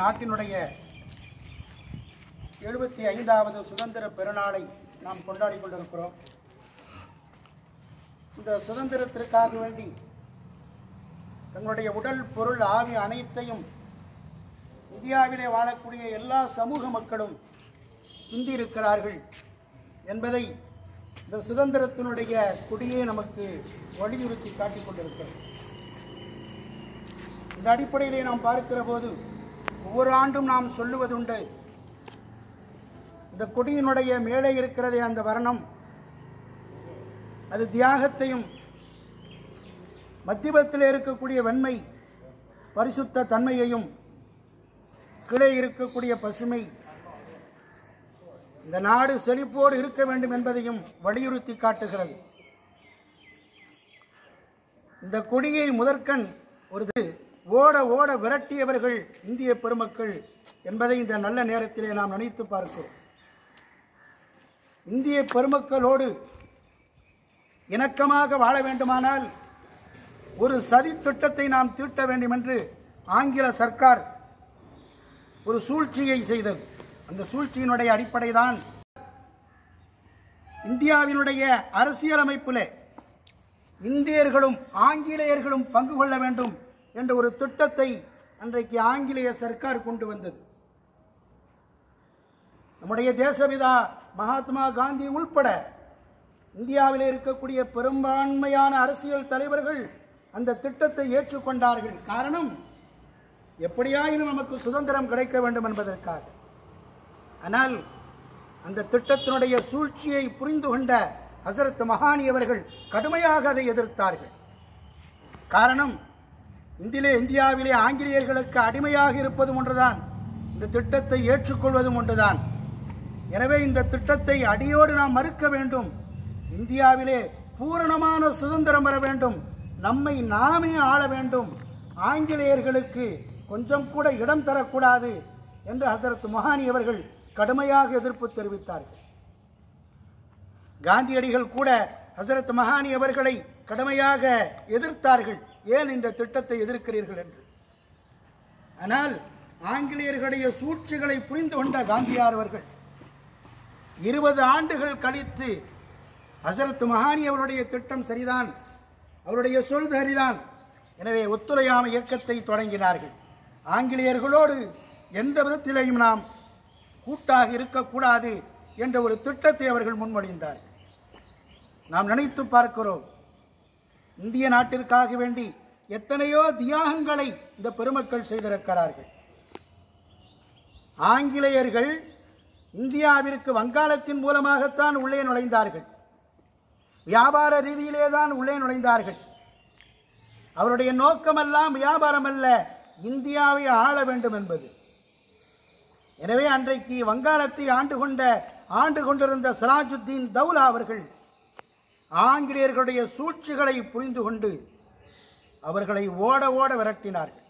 நாட்டினுடைய எழுபத்தி ஐந்தாவது சுதந்திர பெருநாளை நாம் கொண்டாடி கொண்டிருக்கிறோம் இந்த சுதந்திரத்திற்காக வேண்டி தங்களுடைய உடல் பொருள் ஆவி அனைத்தையும் இந்தியாவிலே வாழக்கூடிய எல்லா சமூக மக்களும் சிந்தியிருக்கிறார்கள் என்பதை இந்த சுதந்திரத்தினுடைய கொடியே நமக்கு வலியுறுத்தி காட்டிக் கொண்டிருக்கிறது இந்த அடிப்படையிலே நாம் பார்க்கிற போது ஒவ்வொரு ஆண்டும் நாம் சொல்லுவதுண்டு இந்த கொடியினுடைய மேலே இருக்கிறதே அந்த வர்ணம் அது தியாகத்தையும் மத்தியபத்தில் இருக்கக்கூடிய வெண்மை பரிசுத்த தன்மையையும் கீழே இருக்கக்கூடிய பசுமை இந்த நாடு செழிப்போடு இருக்க வேண்டும் என்பதையும் வலியுறுத்தி காட்டுகிறது இந்த கொடியை முதற்கண் ஒரு இது ஓட ஓட விரட்டியவர்கள் இந்திய பெருமக்கள் என்பதை இந்த நல்ல நேரத்திலே நாம் நினைத்து பார்க்கிறோம் இந்திய பெருமக்களோடு இணக்கமாக வாழ வேண்டுமானால் ஒரு சதி திட்டத்தை நாம் தீட்ட வேண்டும் என்று ஆங்கில சர்க்கார் ஒரு சூழ்ச்சியை செய்தது அந்த சூழ்ச்சியினுடைய அடிப்படை தான் இந்தியாவினுடைய அரசியலமைப்பிலே இந்தியர்களும் ஆங்கிலேயர்களும் பங்கு கொள்ள வேண்டும் என்ற ஒரு திட்டத்தை அன்றைக்கு ஆங்கிலேய சர்க்கார் கொண்டு வந்தது நம்முடைய தேசபிதா மகாத்மா காந்தி உள்பட இந்தியாவில் இருக்கக்கூடிய பெரும்பான்மையான அரசியல் தலைவர்கள் அந்த திட்டத்தை ஏற்றுக்கொண்டார்கள் காரணம் எப்படியாயினும் நமக்கு சுதந்திரம் கிடைக்க வேண்டும் என்பதற்காக ஆனால் அந்த திட்டத்தினுடைய சூழ்ச்சியை புரிந்து கொண்ட ஹசரத் மகானி அவர்கள் கடுமையாக அதை எதிர்த்தார்கள் காரணம் இந்திலே இந்தியாவிலே ஆங்கிலேயர்களுக்கு அடிமையாக இருப்பதும் ஒன்றுதான் இந்த திட்டத்தை ஏற்றுக்கொள்வதும் ஒன்றுதான் எனவே இந்த திட்டத்தை அடியோடு நாம் மறுக்க வேண்டும் இந்தியாவிலே பூரணமான சுதந்திரம் வர வேண்டும் நம்மை நாமே ஆள வேண்டும் ஆங்கிலேயர்களுக்கு கொஞ்சம் கூட இடம் தரக்கூடாது என்று ஹசரத் மொஹானி அவர்கள் கடுமையாக எதிர்ப்பு தெரிவித்தார்கள் காந்தியடிகள் கூட ஹசரத் மஹானி அவர்களை கடுமையாக எதிர்த்தார்கள் ஏன் இந்த திட்டத்தை எதிர்க்கிறீர்கள் என்று ஆனால் ஆங்கிலேயர்களுடைய சூழ்ச்சிகளை புரிந்து கொண்ட காந்தியார் அவர்கள் இருபது ஆண்டுகள் கழித்து ஹசரத் மஹானி அவருடைய திட்டம் சரிதான் அவருடைய சொல் சரிதான் எனவே ஒத்துழையாமை இயக்கத்தை தொடங்கினார்கள் ஆங்கிலேயர்களோடு எந்த விதத்திலேயும் நாம் கூட்டாக இருக்கக்கூடாது என்ற ஒரு திட்டத்தை அவர்கள் முன்மொழிந்தார்கள் நாம் நினைத்து பார்க்கிறோம் இந்திய நாட்டிற்காக வேண்டி எத்தனையோ தியாகங்களை இந்த பெருமக்கள் செய்திருக்கிறார்கள் ஆங்கிலேயர்கள் இந்தியாவிற்கு வங்காளத்தின் மூலமாகத்தான் உள்ளே நுழைந்தார்கள் வியாபார ரீதியிலே தான் உள்ளே நுழைந்தார்கள் அவருடைய நோக்கமெல்லாம் வியாபாரம் அல்ல இந்தியாவை ஆள வேண்டும் என்பது எனவே அன்றைக்கு வங்காளத்தை ஆண்டு கொண்ட ஆண்டு கொண்டிருந்த சிராஜுத்தீன் தௌலா அவர்கள் ஆங்கிலேயர்களுடைய சூழ்ச்சிகளை புரிந்து கொண்டு அவர்களை ஓட ஓட விரட்டினார்கள்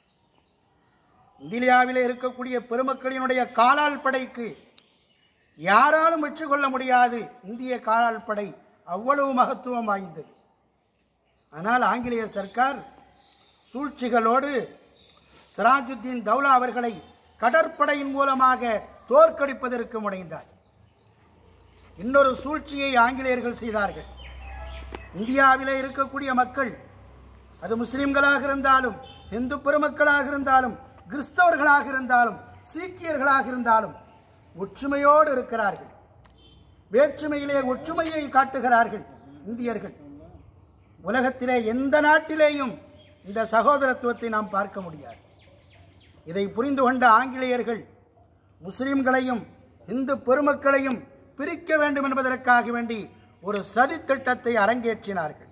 இந்தியாவிலே இருக்கக்கூடிய பெருமக்களினுடைய காலால் படைக்கு யாராலும் வெற்றி கொள்ள முடியாது இந்திய காலால் படை அவ்வளவு மகத்துவம் வாய்ந்தது ஆனால் ஆங்கிலேய சர்க்கார் சூழ்ச்சிகளோடு சிராஜுத்தீன் தௌலா அவர்களை கடற்படையின் மூலமாக தோற்கடிப்பதற்கு முனைந்தார் இன்னொரு சூழ்ச்சியை ஆங்கிலேயர்கள் செய்தார்கள் இந்தியாவிலே இருக்கக்கூடிய மக்கள் அது முஸ்லிம்களாக இருந்தாலும் இந்து பெருமக்களாக இருந்தாலும் கிறிஸ்தவர்களாக இருந்தாலும் சீக்கியர்களாக இருந்தாலும் ஒற்றுமையோடு இருக்கிறார்கள் வேற்றுமையிலே ஒற்றுமையை காட்டுகிறார்கள் இந்தியர்கள் உலகத்திலே எந்த நாட்டிலேயும் இந்த சகோதரத்துவத்தை நாம் பார்க்க முடியாது இதை புரிந்து கொண்ட ஆங்கிலேயர்கள் முஸ்லிம்களையும் இந்து பெருமக்களையும் பிரிக்க வேண்டும் என்பதற்காக வேண்டி ஒரு சதி திட்டத்தை அரங்கேற்றினார்கள்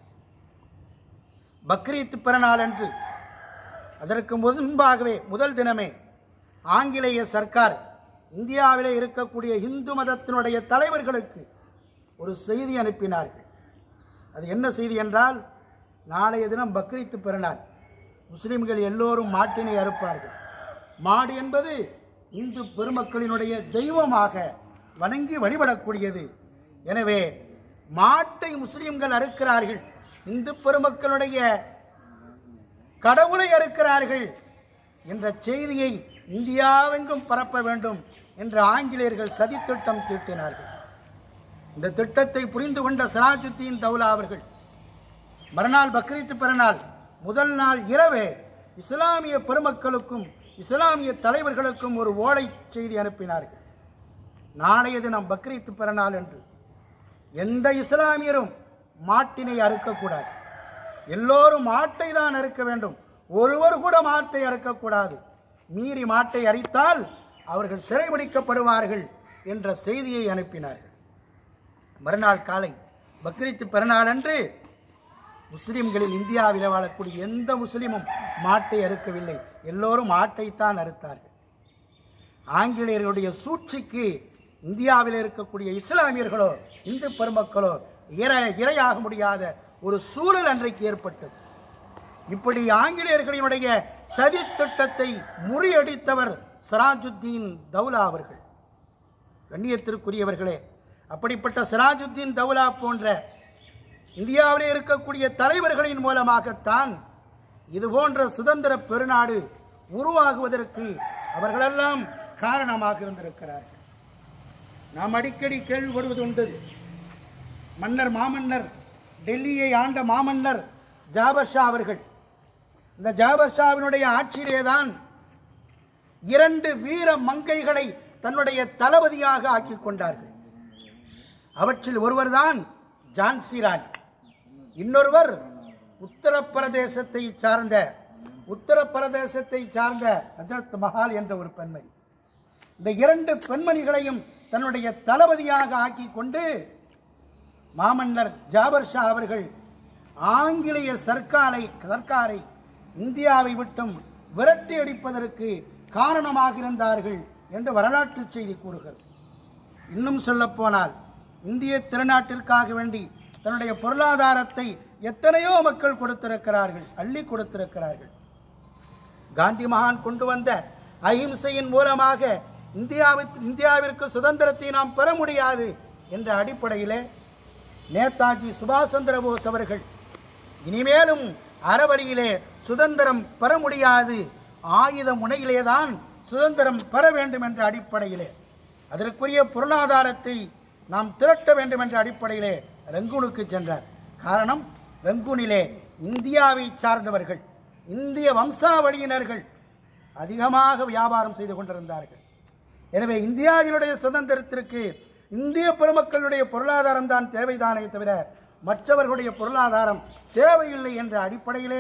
பக்ரீத் பிறநாள் அன்று அதற்கு முன்பாகவே முதல் தினமே ஆங்கிலேய சர்க்கார் இந்தியாவிலே இருக்கக்கூடிய இந்து மதத்தினுடைய தலைவர்களுக்கு ஒரு செய்தி அனுப்பினார்கள் அது என்ன செய்தி என்றால் நாளைய தினம் பக்ரீத் பிறநாள் முஸ்லிம்கள் எல்லோரும் மாட்டினை அறுப்பார்கள் மாடு என்பது இந்து பெருமக்களினுடைய தெய்வமாக வணங்கி வழிபடக்கூடியது எனவே மாட்டை முஸ்லிம்கள் அறுக்கிறார்கள் இந்து பெருமக்களுடைய கடவுளை அறுக்கிறார்கள் என்ற செய்தியை இந்தியாவெங்கும் பரப்ப வேண்டும் என்று ஆங்கிலேயர்கள் சதித்திட்டம் தீட்டினார்கள் இந்த திட்டத்தை புரிந்து கொண்ட சிராஜுத்தீன் தௌலா அவர்கள் மறுநாள் பக்ரீத் பிறநாள் முதல் நாள் இரவே இஸ்லாமிய பெருமக்களுக்கும் இஸ்லாமிய தலைவர்களுக்கும் ஒரு ஓலை செய்தி அனுப்பினார்கள் நாளைய தினம் பக்ரீத் பிறநாள் என்று எந்த இஸ்லாமியரும் மாட்டினை அறுக்கக்கூடாது எல்லோரும் மாட்டை தான் அறுக்க வேண்டும் ஒருவர் கூட மாட்டை அறுக்கக்கூடாது மீறி மாட்டை அரித்தால் அவர்கள் சிறைபிடிக்கப்படுவார்கள் என்ற செய்தியை அனுப்பினார்கள் மறுநாள் காலை பக்ரீத் பிறநாள் அன்று முஸ்லிம்களில் இந்தியாவில் வாழக்கூடிய எந்த முஸ்லிமும் மாட்டை அறுக்கவில்லை எல்லோரும் மாட்டைத்தான் அறுத்தார்கள் ஆங்கிலேயர்களுடைய சூழ்ச்சிக்கு இந்தியாவில் இருக்கக்கூடிய இஸ்லாமியர்களோ இந்து பெருமக்களோ இர இரையாக முடியாத ஒரு சூழல் அன்றைக்கு ஏற்பட்டது இப்படி ஆங்கிலேயர்களினுடைய சதி திட்டத்தை முறியடித்தவர் சிராஜுத்தீன் தௌலா அவர்கள் கண்ணியத்திற்குரியவர்களே அப்படிப்பட்ட சிராஜுத்தீன் தௌலா போன்ற இந்தியாவிலே இருக்கக்கூடிய தலைவர்களின் மூலமாகத்தான் இது போன்ற சுதந்திர பெருநாடு உருவாகுவதற்கு அவர்களெல்லாம் காரணமாக இருந்திருக்கிறார்கள் நாம் அடிக்கடி கேள்விப்படுவது உண்டு மன்னர் மாமன்னர் டெல்லியை ஆண்ட மாமன்னர் ஜாபர் ஷா அவர்கள் இந்த ஜாபர் ஷாவினுடைய ஆட்சியிலேதான் இரண்டு வீர மங்கைகளை தன்னுடைய தளபதியாக ஆக்கிக் கொண்டார்கள் அவற்றில் ஒருவர்தான் ஜான்சி ராணி இன்னொருவர் உத்தரப்பிரதேசத்தை சார்ந்த உத்தரப்பிரதேசத்தை சார்ந்த ஹஜரத் மஹால் என்ற ஒரு பெண்மணி இந்த இரண்டு பெண்மணிகளையும் தன்னுடைய தளபதியாக ஆக்கி கொண்டு மாமன்னர் ஜாபர் ஷா அவர்கள் ஆங்கிலேய சர்க்காரை சர்க்காரை இந்தியாவை விட்டும் விரட்டி அடிப்பதற்கு காரணமாக இருந்தார்கள் என்று வரலாற்று செய்தி கூறுகிறது இன்னும் சொல்லப்போனால் இந்திய திருநாட்டிற்காக வேண்டி தன்னுடைய பொருளாதாரத்தை எத்தனையோ மக்கள் கொடுத்திருக்கிறார்கள் அள்ளி கொடுத்திருக்கிறார்கள் காந்தி மகான் கொண்டு வந்த அஹிம்சையின் மூலமாக இந்தியாவிற்கு இந்தியாவிற்கு சுதந்திரத்தை நாம் பெற முடியாது என்ற அடிப்படையிலே நேதாஜி சுபாஷ் சந்திர போஸ் அவர்கள் இனிமேலும் அறவழியிலே சுதந்திரம் பெற முடியாது ஆயுத முனையிலேதான் சுதந்திரம் பெற வேண்டும் என்ற அடிப்படையிலே அதற்குரிய பொருளாதாரத்தை நாம் திரட்ட வேண்டும் என்ற அடிப்படையிலே ரங்கூனுக்கு சென்றார் காரணம் ரங்கூனிலே இந்தியாவை சார்ந்தவர்கள் இந்திய வம்சாவளியினர்கள் அதிகமாக வியாபாரம் செய்து கொண்டிருந்தார்கள் எனவே இந்தியாவினுடைய சுதந்திரத்திற்கு இந்திய பெருமக்களுடைய பொருளாதாரம் தான் தேவைதானே தவிர மற்றவர்களுடைய பொருளாதாரம் தேவையில்லை என்ற அடிப்படையிலே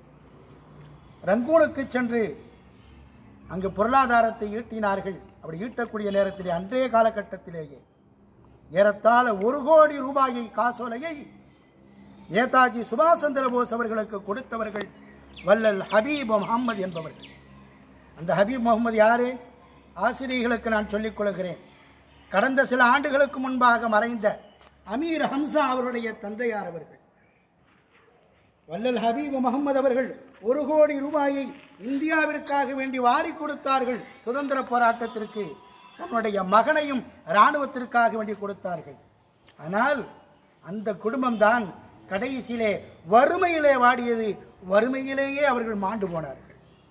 ரங்கூனுக்கு சென்று அங்கு பொருளாதாரத்தை ஈட்டினார்கள் அப்படி ஈட்டக்கூடிய நேரத்திலே அன்றைய காலகட்டத்திலேயே ஏறத்தாழ ஒரு கோடி ரூபாயை காசோலையை நேதாஜி சுபாஷ் சந்திர போஸ் அவர்களுக்கு கொடுத்தவர்கள் வல்லல் ஹபீப் முகமது என்பவர்கள் அந்த ஹபீப் முகமது யாரு ஆசிரியர்களுக்கு நான் சொல்லிக் கொள்கிறேன் கடந்த சில ஆண்டுகளுக்கு முன்பாக மறைந்த அமீர் ஹம்சா அவருடைய தந்தையார் அவர்கள் வல்லல் ஹபீப் முகமது அவர்கள் ஒரு கோடி ரூபாயை இந்தியாவிற்காக வேண்டி வாரி கொடுத்தார்கள் சுதந்திர போராட்டத்திற்கு தன்னுடைய மகனையும் இராணுவத்திற்காக வேண்டி கொடுத்தார்கள் ஆனால் அந்த குடும்பம்தான் கடைசியிலே வறுமையிலே வாடியது வறுமையிலேயே அவர்கள் மாண்டு போனார்கள்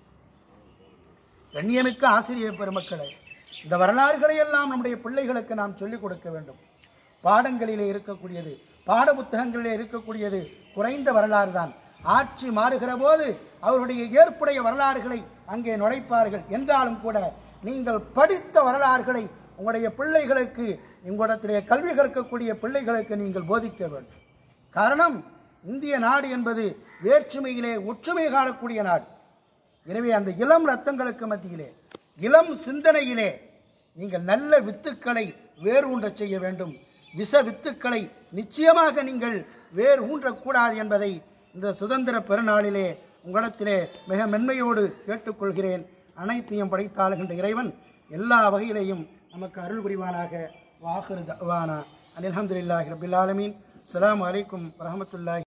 கண்ணியமிக்க ஆசிரியர் பெருமக்களே இந்த வரலாறுகளை எல்லாம் நம்முடைய பிள்ளைகளுக்கு நாம் சொல்லிக் கொடுக்க வேண்டும் பாடங்களிலே இருக்கக்கூடியது பாட புத்தகங்களிலே இருக்கக்கூடியது குறைந்த வரலாறு தான் ஆட்சி மாறுகிற போது அவருடைய ஏற்புடைய வரலாறுகளை அங்கே நுழைப்பார்கள் என்றாலும் கூட நீங்கள் படித்த வரலாறுகளை உங்களுடைய பிள்ளைகளுக்கு உங்களிடத்திலே கல்வி கற்கக்கூடிய பிள்ளைகளுக்கு நீங்கள் போதிக்க வேண்டும் காரணம் இந்திய நாடு என்பது வேற்றுமையிலே ஒற்றுமை காணக்கூடிய நாடு எனவே அந்த இளம் ரத்தங்களுக்கு மத்தியிலே இளம் சிந்தனையிலே நீங்கள் நல்ல வித்துக்களை வேர் ஊன்றச் செய்ய வேண்டும் விஷ வித்துக்களை நிச்சயமாக நீங்கள் வேர் ஊன்றக்கூடாது என்பதை இந்த சுதந்திர பெருநாளிலே உங்களிடத்திலே மிக மென்மையோடு கேட்டுக்கொள்கிறேன் அனைத்தையும் படைத்தாளுகின்ற இறைவன் எல்லா வகையிலேயும் நமக்கு அருள் புரிவானாக வாஹிரு தவானா அல்ஹம்துலில்லாஹி ரபில் ஆலமீன் அஸ்ஸலாமு அலைக்கும் வரஹ்மத்துல்லாஹி